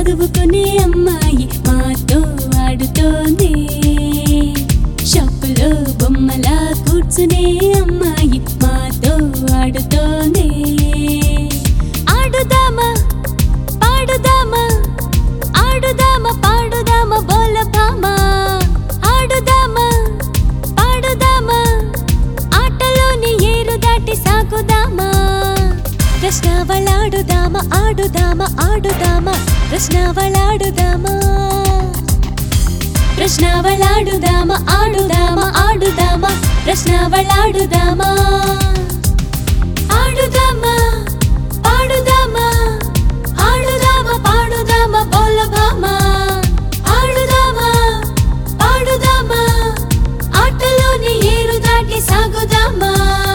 చదువుకునే అమ్మాయి మాతో ఆడుతోంది షాపులో బొమ్మలా కూర్చునే అమ్మాయి మాతో ఆడుతోంది ఆడుదామా పాడుదామా ఆడుదామా పాడుదామా బోలపామా ఆడుదామా పాడుదామా ఆటలోని ఏరు దాటి సాగుదామా ప్రశ్నవళాడుదామా ఆడుదామా ఆడుదామా ప్రశ్నవళాడుదామా ప్రశ్నవళాడుదామా ఆడుదామా ఆడుదామా ప్రశ్నవళాడుదామా ఆడుదామా పాడుదామా ఆడుదామా పాడుదామా బోలభామా ఆడుదామా పాడుదామా ఆటలోని ఏరు దాటి సాగుదామా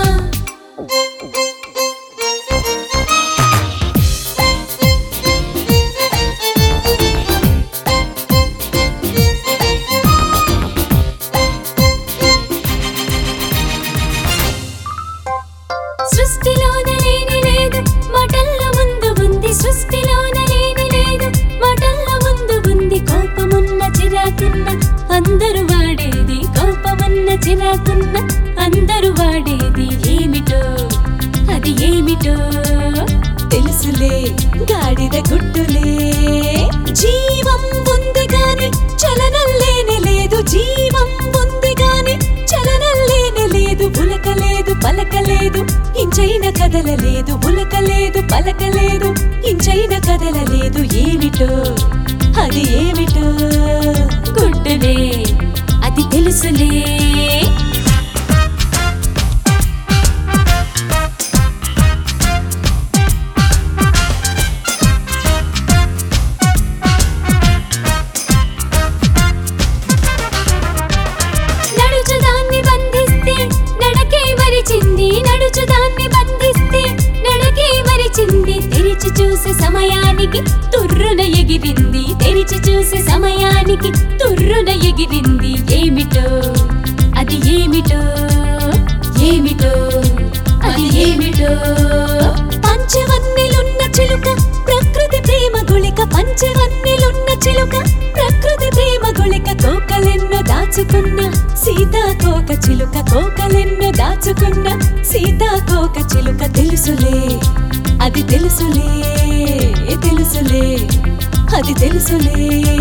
సృష్టిలోన లేని లేదు మాటల్లో ముందు ఉంది సృష్టిలోన లేని లేదు మాటల్లో ముందు ఉంది కోపమున్న చిరాకున్న అందరూ వాడేది కోపమున్న చిరాకున్న అందరూ వాడేది ఏమిటో అది ఏమిటో తెలుసులే గాడిద గుడ్డులే జీవం ఉంది గాని చలనం లేని లేదు జీవం ఉంది గాని చలనం లేని లేదు ఉలకలేదు పలకలేదు ఇంచైన కదలలేదు ఉలకలేదు పలకలేదు ఇంచైన కదలలేదు ఏమిటో అది ఏమిటో గుడ్డులే అది తెలుసులే నడుచుదాన్ని బంధిస్తే నడకే మరిచింది నడుచుదాన్ని బంధిస్తే నడకే మరిచింది తెరిచి చూసే సమయానికి తుర్రున ఎగిరింది తెరిచి చూసే సమయానికి తుర్రున ఎగిరింది ఏమిటో అది ఏమిటో ఏమిటో అది ఏమిటో పంచవన్నెలున్న చిలుక ప్రకృతి ప్రేమ గుళిక పంచవన్నెలున్న చిలుక ప్రకృతి ప్రేమ గుళిక కోకలెన్నో దాచుకున్న సీతాకోక చిలుక కోకలెన్నో దాచుకున్న సీతాకోక చిలుక తెలుసులే అది తెలుసులే తెలుసులే అది తెలుసులే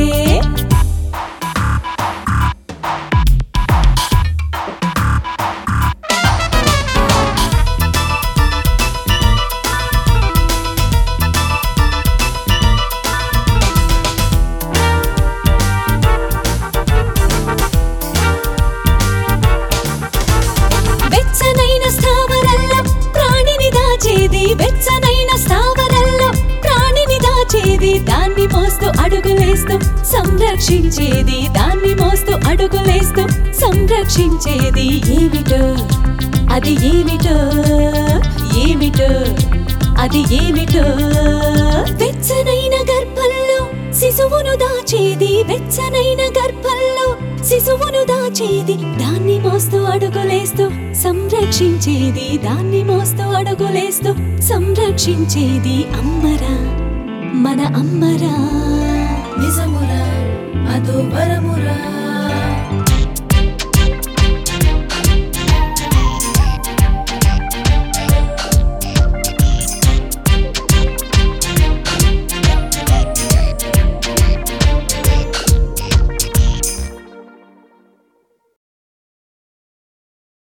వెచ్చనైన స్థావరల్లో ప్రాణిని దాచేది వెచ్చనైన స్థావరల్లో ప్రాణిని దాచేది దాన్ని మోస్తూ అడుగులేస్తూ సంరక్షించేది దాన్ని మోస్తూ అడుగులేస్తూ సంరక్షించేది ఏమిటో అది ఏమిటో ఏమిటో అది ఏమిటో వెచ్చనైన గర్భంలో శిశువును దాచేది వెచ్చనైన గర్భంలో శిశువును దాచేది దాన్ని మోస్తూ అడుగులేస్తూ సంరక్షించేది దాన్ని మోస్తూ అడుగులేస్తూ సంరక్షించేది అమ్మరా మన అమ్మరా నిజమురా అదో వరమురా